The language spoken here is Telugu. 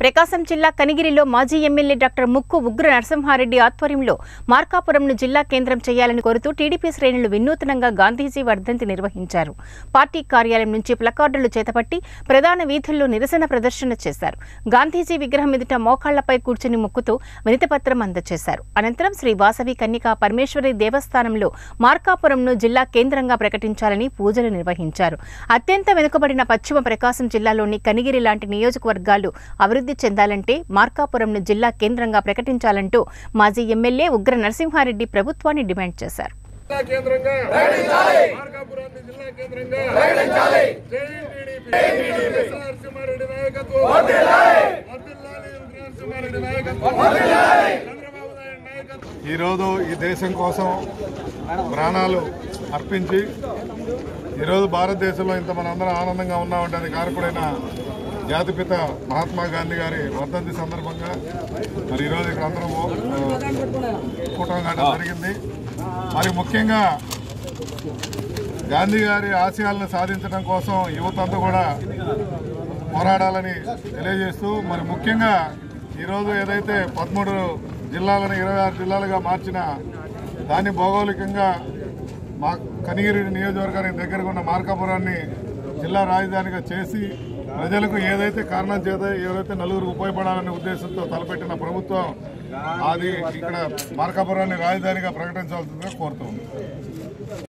ప్రకాశం జిల్లా కనిగిరిలో మాజీ ఎమ్మెల్యే డాక్టర్ ముక్కు ఉగ్ర నరసింహారెడ్డి ఆధ్వర్యంలో మార్కాపురంను జిల్లా కేంద్రం చేయాలని కోరుతూ టీడీపీ శ్రేణులు వినూత్నంగా గాంధీజీ వర్ధంతి నిర్వహించారు పార్టీ కార్యాలయం నుంచి ప్లకార్డులు చేతపట్టి ప్రధాన వీధుల్లో నిరసన ప్రదర్శన చేశారు గాంధీజీ విగ్రహం ఎదుట మోకాళ్లపై కూర్చుని మొక్కుతూ వినతిపత్రం అందజేశారు అనంతరం శ్రీ వాసవి కన్నికా పరమేశ్వరి దేవస్థానంలో మార్కాపురంను జిల్లా కేంద్రంగా ప్రకటించాలని పూజలు నిర్వహించారు అత్యంత వెనుకబడిన పశ్చిమ ప్రకాశం జిల్లాలోని కనిగిరి లాంటి నియోజకవర్గాలు అభివృద్ధి చెందాలంటే మార్కాపురంను జిల్లా కేంద్రంగా ప్రకటించాలంటూ మాజీ ఎమ్మెల్యే ఉగ్ర నరసింహారెడ్డి ప్రభుత్వాన్ని డిమాండ్ చేశారు జిల్లా కేంద్రంగా మార్కాపురాన్ని జిల్లా కేంద్రంగా జై టీడీపీ ఎస్ నరసింహారెడ్డి నాయకత్వం వర్ధిల్లాలి నరసింహారెడ్డి నాయకత్వం చంద్రబాబు నాయుడు నాయకత్వం ఈరోజు ఈ దేశం కోసం ప్రాణాలు అర్పించి ఈరోజు భారతదేశంలో ఇంత మనందరం ఆనందంగా ఉన్నామంటే అది కారకుడైన జాతిపిత మహాత్మా గాంధీ గారి వర్ధంతి సందర్భంగా మరి ఈరోజు ఇక్కడ అందరం కూటమి కావడం జరిగింది మరి ముఖ్యంగా గాంధీ గారి ఆశయాలను సాధించడం కోసం యువత అంతా కూడా పోరాడాలని తెలియజేస్తూ మరి ముఖ్యంగా ఈరోజు ఏదైతే పదమూడు జిల్లాలను ఇరవై ఆరు జిల్లాలుగా మార్చిన దాన్ని భౌగోళికంగా మా కనిగిరి నియోజకవర్గానికి దగ్గరగా ఉన్న మార్కాపురాన్ని జిల్లా రాజధానిగా చేసి ప్రజలకు ఏదైతే కారణం చేత ఏదైతే నలుగురు ఉపయోగపడాలనే ఉద్దేశంతో తలపెట్టిన ప్రభుత్వం అది ఇక్కడ మార్కాపురాన్ని రాజధానిగా ప్రకటించాల్సిందిగా కోరుతుంది